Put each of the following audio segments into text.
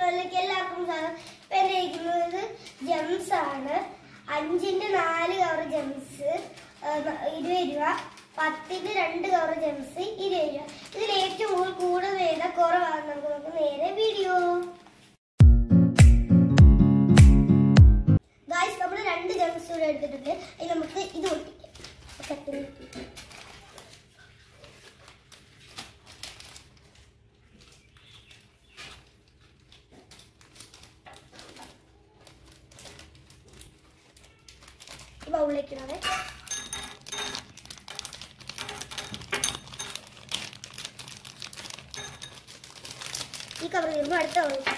ചാനലിലേക്ക് എല്ലാവർക്കും സ്വാഗതം ഇപ്പൊ എന്റെ ഇരിക്കുന്നത് ജെംസ് ആണ് അഞ്ചിന്റെ നാല് കവർ ജെംസ് ഇരുപത് രൂപ പത്തിന്റെ രണ്ട് കവർ ജെംസ് ഇരുപത് രൂപ ഇതിൽ ഏറ്റവും കൂടുതൽ കൂടുതൽ വില കുറവാണ് നമുക്ക് നമുക്ക് നേരെ വീഡിയോ ഗായ്സ് നമ്മൾ രണ്ട് ജെംസ് കൂടെ എടുത്തിട്ടുണ്ട് അതിന് നമുക്ക് ഇത് ഒട്ടിക്കാം കട്ടിൽ ഒട്ടിക്കാം. ഈ ബൗളിലേക്ക് ഇടാവേ ഈ കവർ തീരുമ്പോൾ അടുത്ത ബൗളിലേക്ക്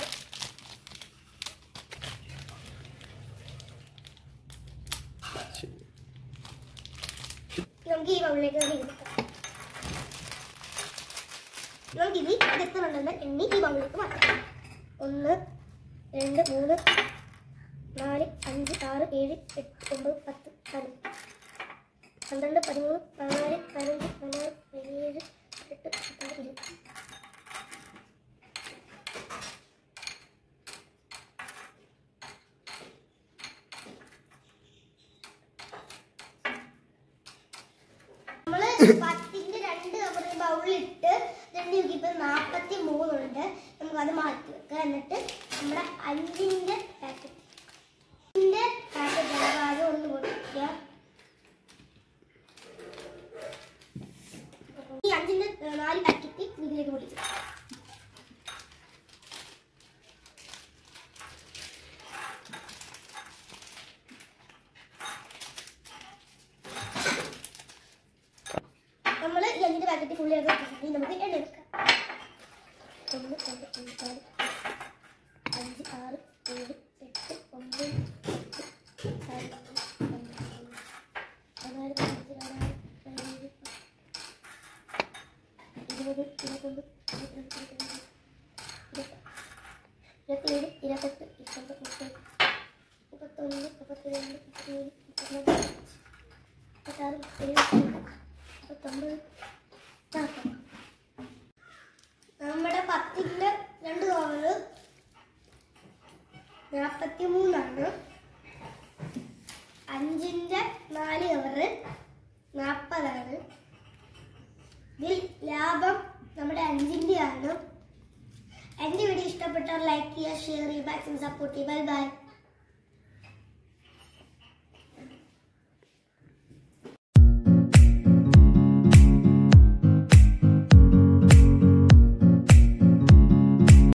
നമുക്ക് ഈ ബൗളിലേക്ക് തന്നെ ഇരിക്കാം നമുക്ക് ഇനി ഇത് എത്ര ഉണ്ടെന്ന് എണ്ണി ഈ ബൗളിലേക്ക് മാറ്റാം ഒന്ന് രണ്ട് മൂന്ന് നാല് അഞ്ച് ആറ് ഏഴ് എട്ട് ഒമ്പത് പത്ത് പതിനൊന്ന് പന്ത്രണ്ട് പതിമൂന്ന് പതിനാല് പതിനഞ്ച് പതിനാറ് പതിനേഴ് എട്ട് പത്തൊമ്പത് ഇരുപത് നമ്മള് പത്തിന്റെ രണ്ട് കവർ ബൗളിലിട്ട് രണ്ട് ഇപ്പൊ നാപ്പത്തി മൂന്നുണ്ട് നമുക്ക് അത് മാറ്റി വെക്കാം എന്നിട്ട് നമ്മുടെ അഞ്ചിന്റെ പാക്കറ്റ് അഞ്ചിന്റെ പാക്കറ്റ് ആദ്യം ഒന്ന് പൊട്ടിക്കുക ഈ അഞ്ചിന്റെ ഏഹ്, നാല് പാക്കറ്റ് ഇതിലേക്ക് പൊട്ടിക്കുക നമ്മൾ ഈ അഞ്ചിന്റെ പാക്കറ്റ് ഫുള്ളി ഇനി നമുക്ക് എണ്ണ എടുക്കാം ഒന്ന് രണ്ട് മൂന്ന് നാല് അഞ്ച് ആറ് ഏഴ് എട്ട് ഒമ്പത് പത്ത് പതിനൊന്ന് പന്ത്രണ്ട് പതിനാല് പതിനഞ്ച് പതിനാറ് പതിനേഴ് ഇരുപത് ഇരുപത്തൊന്ന് ഇരുപത്തിരണ്ട് ഇരുപത്തിമൂന്ന് ഇരുപത്തേഴ് ഇരുപത്തെട്ട് ഇരുപത്തൊമ്പത് മുപ്പത് മുപ്പത്തൊന്ന് മുപ്പത്തിരണ്ട് മുപ്പത്തിമൂന്ന് മുപ്പത്തിനാല് മുപ്പത്താറ് മുപ്പത്തേഴ് മുപ്പത്തൊമ്പത് നാൽപ്പത് നമ്മുടെ പത്തിന്റെ രണ്ട് കവറ് നാൽപ്പത്തി മൂന്നാണ് അഞ്ചിന്റെ നാല് കവറ് നാൽപ്പതാണ് ഇതിൽ ലാഭം നമ്മുടെ അഞ്ചിന്റെ ആണ് എന്റെ വീഡിയോ ഇഷ്ടപ്പെട്ടാൽ ലൈക്ക് ചെയ്യുക ഷെയർ ചെയ്യുക മാക്സിമം സപ്പോർട്ട് ചെയ്യുക ബൈ ബൈ